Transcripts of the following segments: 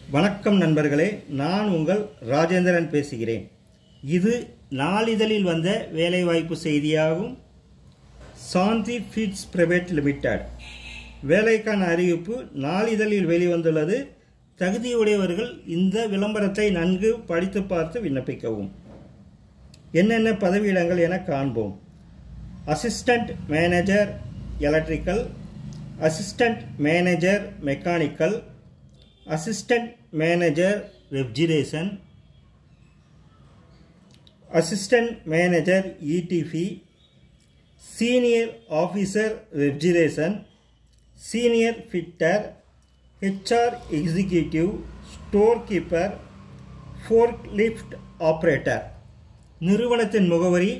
வணக்கம் நண்பர்களே நான் உங்கள் ராஜேந்திரன் பேசுகிறேன் இது நாளிதழில் வந்த வேலைவாய்ப்பு செய்தியாகும் சாந்தி ஃபீட்ஸ் பிரைவேட் லிமிடெட் வேலைக்கான அறிவிப்பு நாளிதழில் வெளிவந்துள்ளது தகுதியுடையவர்கள் இந்த விளம்பரத்தை நன்கு படித்து பார்த்து விண்ணப்பிக்கவும் என்னென்ன பதவியிடங்கள் என காண்போம் assistant manager electrical assistant manager mechanical assistant manager refrigeration assistant manager EDP senior officer refrigeration senior fitter HR executive store keeper forklift operator நிறுவனத்தின் முகவரி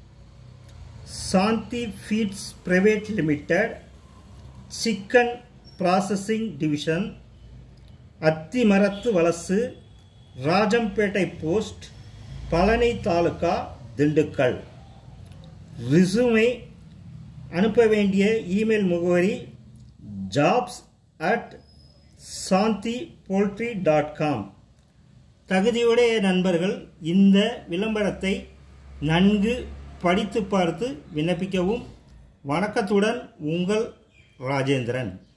Shanthi Feeds Private Limited chicken processing division Athimarathu Valasu Rajampettai post Palani taluka Dindigul ரிசுமை அனுப்ப வேண்டிய email முகவரி jobs at Shanthi poultry dot com தகுதியுடைய நண்பர்கள் இந்த விளம்பரத்தை நன்கு படித்து பார்த்து விண்ணப்பிக்கவும் வணக்கத்துடன் உங்கள் ராஜேந்திரன்